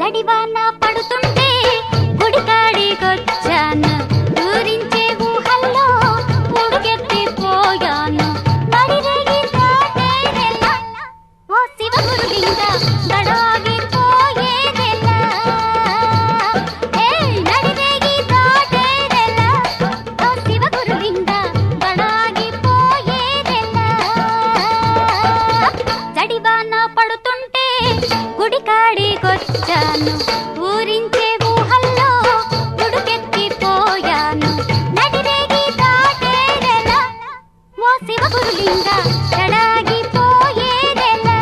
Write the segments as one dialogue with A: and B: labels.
A: జడివాన పడుతుంటే గుడికాడికొచ్చాను ఊరించే ఊహల్లో ఉడుకెత్తిపోయాను నడిరేగి దాటేదెలా ఓ శివ గురులింగ గడాగిపోయేదెలా ఏయ్ నడిరేగి దాటేదెలా ఓ శివ గురులింగ గడాగిపోయేదెలా జడివాన పడుతుంటే గుడికాడికొచ్చాను ఊరించే ఊహల్లో ఉడుకెత్తిపోయాను నడిరేగి దాటేదెలా ఓ శివ గురులింగ గడాగిపోయేదెలా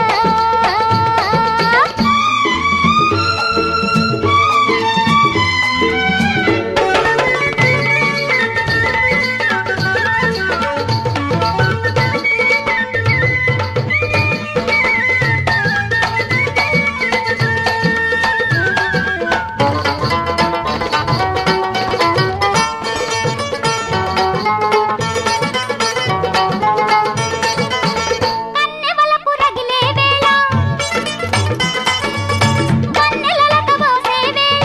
A: కన్నెవలపు రగిలే వేళ కన్నెలలక పోసే వేళ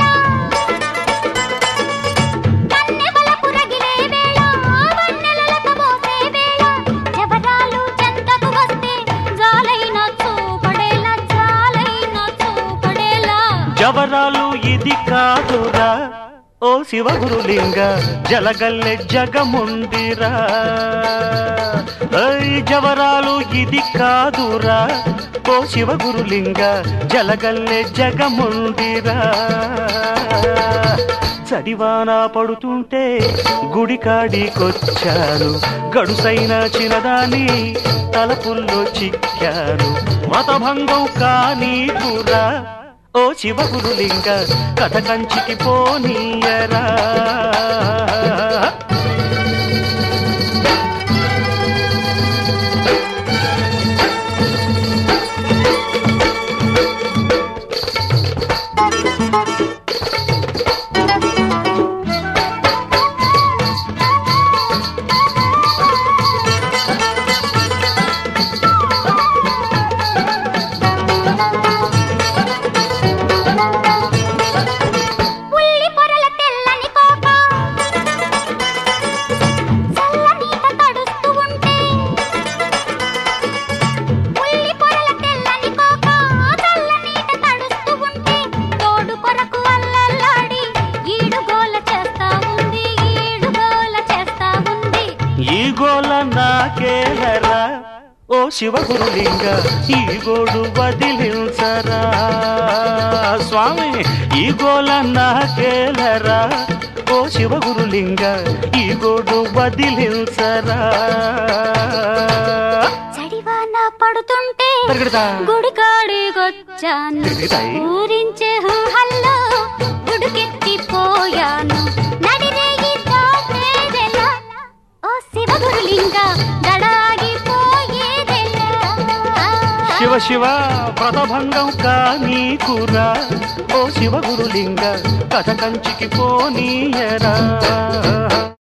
A: కన్నెవలపు రగిలే వేళ వన్నెలలక పోసే వేళ జబరాలు చెంతకు వస్తే జాలైన చూపడేలా జాలైన చూపడేలా
B: జవరాలు ఇది కాదురా ఓ శివ గురులింగ జలగల్లె జగముందిరా ఐ జవరాలు ఇది కాదురా ఓ శివ గురులింగ జలగల్లె జగముందిరా చడివాన పడుతుంటే గుడికాడికొచ్చాను గడుసైన చిన్నదాని తలపుల్లో చిక్కాను మతభంగం కానీ పురా ఓ శివ గురులింగ కథ కంచికి పోనీయరా
A: ఉల్లి పొరల తెల్లని కోక చల్లనీట తడుస్తూ ఉంటే ఉల్లి పొరల తెల్లని కోక చల్లనీట తడుస్తూ ఉంటే తోడు కొరకు అల్లల్లాడి ఈడుగోల చేస్తా ఉంది ఈడుగోల చేస్తా ఉంది
B: ఈ గోల నాకేలరా ఓ శివ గురులింగ ఈ గోడు వదిలించరా స్వామి ఈ గోల నాకేలరా ఓ శివ గురులింగ ఈ గోడు వదిలించరా
A: చడివాన పడుతుంటే
B: పెరగడతా.
A: గుడికాడికొచ్చాను
B: తిరుగుతాయి.
A: ఊరించే ఊహల్లో ఉడుకెత్తిపోయాను నడిరేగి దాటేదెలా ఓ శివ గురులింగ గడాగిపోయేదెలా
B: శివ శివ వ్రతభంగం కానీ కురా ఓ శివ గురులింగ కథ కంచికి పోనీయరా